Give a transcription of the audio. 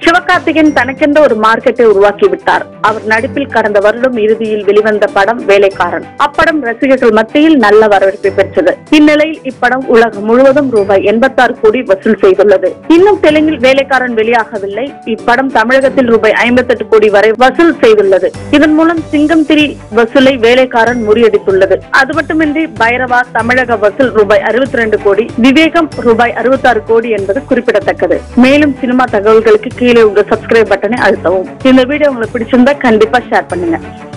சிவகார்த்திகேயன் தனக்கென்ற ஒரு மார்க்கெட்டை உருவாக்கி விட்டார் அவர் நடிப்பில் கடந்த வருடம் இறுதியில் வெளிவந்த படம் வேலைக்காரன் அப்படம் ரசிகர்கள் மத்தியில் நல்ல வரவேற்பை பெற்றது இந்நிலையில் இப்படம் உலகம் முழுவதும் ரூபாய் எண்பத்தாறு கோடி வசூல் செய்துள்ளது இன்னும் தெலுங்கில் வேலைக்காரன் வெளியாகவில்லை இப்படம் தமிழகத்தில் ரூபாய் ஐம்பத்தெட்டு கோடி வரை வசூல் செய்துள்ளது இதன் மூலம் சிங்கம் திரி வசூலை வேலைக்காரன் முறியடித்துள்ளது அது மட்டுமின்றி பைரவா தமிழக வசூல் ரூபாய் அறுபத்தி ரெண்டு கோடி விவேகம் ரூபாய் அறுபத்தாறு கோடி என்பது குறிப்பிடத்தக்கது மேலும் சினிமா தகவல்களுக்கு கீழே உங்க சப்ஸ்கிரைப் பட்டனை அழுத்தவும் இந்த வீடியோ உங்களுக்கு பிடிச்சிருந்தா கண்டிப்பா ஷேர் பண்ணுங்க